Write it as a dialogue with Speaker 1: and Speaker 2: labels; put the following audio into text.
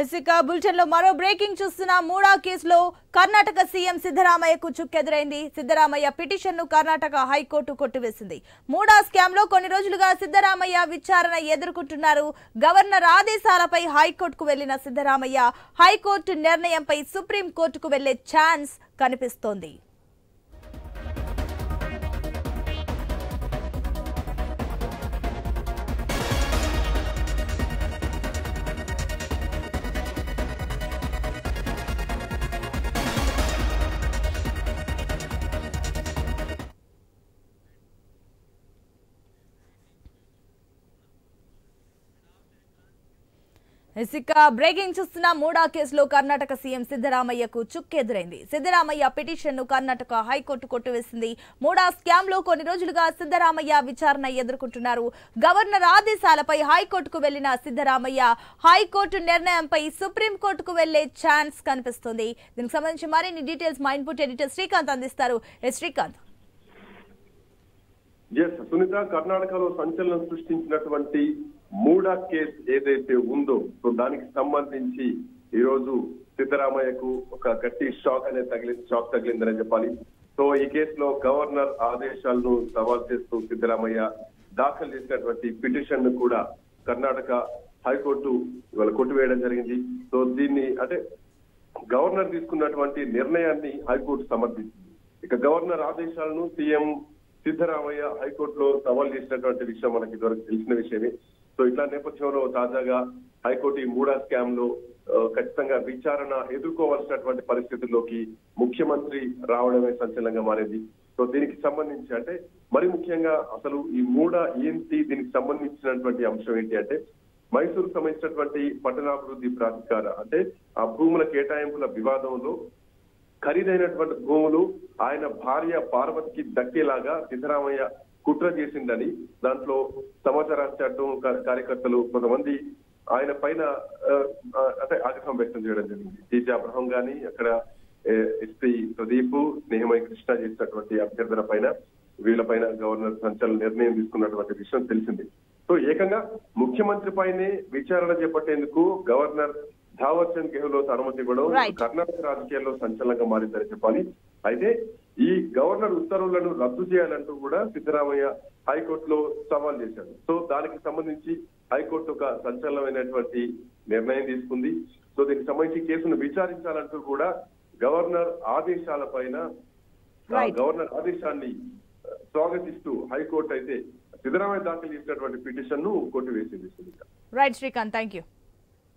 Speaker 1: హెసిక bulletin లో మరో breaking చూస్తున్న మూడా కేసులో కర్ణాటక సీఎం సిద్ధరామయ్యకు చుక్కెదురైంది సిద్ధరామయ్య పిటిషన్ ను కర్ణాటక హైకోర్టు కొట్టివేసింది మూడా స్కామ్ లో కొన్ని రోజులుగా సిద్ధరామయ్య విచారణ ఎదుర్కొంటున్నారు గవర్నర్ ఆదేశాలపై హైకోర్టుకు వెళ్లిన సిద్ధరామయ్య హైకోర్టు నిర్ణయంపై సుప్రీం కోర్టుకు వెళ్లే ఛాన్స్ కనిపిస్తోంది ఇక బ్రేకింగ్ చూస్తున్న మూడా కేసులో కర్ణాటక సీఎం సిద్ధరామయ్యకు చుక్కెదురైంది సిద్ధరామయ్య పిటిషన్ ను కర్ణాటక హైకోర్టు కొట్టివేసింది మూడా స్కామ్ లో కొన్ని రోజులుగా సిద్ధరామయ్య విచారణ ఎదుర్కొంటున్నారు గవర్నర్ ఆదేశాలపై హైకోర్టుకు వెళ్లిన సిద్ధరామయ్య హైకోర్టు నిర్ణయంపై సుప్రీంకోర్టుకు వెళ్లే ఛాన్స్ కనిపిస్తుంది దీనికి సంబంధించి మరిన్ని డీటెయిల్స్ మా ఇన్పుట్ ఎడిటర్ శ్రీకాంత్ అందిస్తారు ఏ శ్రీకాంత్
Speaker 2: ఎస్ సునీత కర్ణాటకలో సంచలనం సృష్టించినటువంటి మూడా కేసు ఏదైతే ఉందో సో దానికి సంబంధించి ఈ రోజు సిద్ధరామయ్యకు ఒక గట్టి షాక్ అనేది తగిలి షాక్ తగిలిందని చెప్పాలి సో ఈ కేసులో గవర్నర్ ఆదేశాలను సవాల్ చేస్తూ సిద్ధరామయ్య దాఖలు చేసినటువంటి పిటిషన్ ను కూడా కర్ణాటక హైకోర్టు ఇవాళ కొట్టివేయడం జరిగింది సో దీన్ని అంటే గవర్నర్ తీసుకున్నటువంటి నిర్ణయాన్ని హైకోర్టు సమర్థించింది ఇక గవర్నర్ ఆదేశాలను సీఎం సిద్ధరామయ్య హైకోర్టులో సవాల్ చేసినటువంటి విషయం మనకి ఇదివరకు తెలిసిన విషయమే సో ఇట్లా నేపథ్యంలో తాజాగా హైకోర్టు ఈ మూడా స్కామ్ లో ఆ, ఖచ్చితంగా విచారణ ఎదుర్కోవాల్సినటువంటి పరిస్థితుల్లోకి ముఖ్యమంత్రి రావడమే సంచలనంగా మారింది సో దీనికి సంబంధించి అంటే మరి ముఖ్యంగా అసలు ఈ మూడా ఏంటి దీనికి సంబంధించినటువంటి అంశం ఏంటి అంటే మైసూరు సంబంధించినటువంటి పట్టణాభివృద్ధి ప్రాధికార అంటే ఆ భూముల కేటాయింపుల వివాదంలో ఖరీదైనటువంటి భూములు ఆయన భార్య పార్వతికి దక్కేలాగా సిద్ధరామయ్య కుట్ర చేసిందని దాంట్లో సమాచార చట్టం కా- కార్యకర్తలు కొంతమంది ఆయన పైన ఆ, ఆ, అంటే ఆగ్రహం వ్యక్తం చేయడం జరిగింది టీజీ అబ్రహం గాని అక్కడ ఎస్పీ ప్రదీప్ స్నేహమై కృష్ణ చేసినటువంటి అభ్యర్థన పైన వీళ్ళపైన గవర్నర్ సంచలన నిర్ణయం తీసుకున్నటువంటి విషయం తెలిసింది సో ఏకంగా ముఖ్యమంత్రి పైనే విచారణ చేపట్టేందుకు గవర్నర్ ధావర్ చంద్ గెహ్లోట్ అనుమతి ఇవ్వడం
Speaker 1: Right.
Speaker 2: కర్ణాటక రాజకీయాల్లో సంచలనంగా మారిందని చెప్పాలి అయితే ఈ గవర్నర్ ఉత్తర్వులను రద్దు చేయాలంటూ కూడా సిద్ధరామయ్య హైకోర్టులో సవాల్ చేశాడు సో దానికి సంబంధించి హైకోర్టు ఒక సంచలనమైనటువంటి నిర్ణయం తీసుకుంది సో దీనికి సంబంధించి కేసును విచారించాలంటూ కూడా గవర్నర్ ఆదేశాల పైన
Speaker 1: Right.
Speaker 2: గవర్నర్ ఆదేశాన్ని ఆ, స్వాగతిస్తూ హైకోర్టు అయితే సిద్ధరామయ్య దాఖలు చేసినటువంటి పిటిషన్ ను కొట్టివేసింది Sunita
Speaker 1: right Srikanth thank you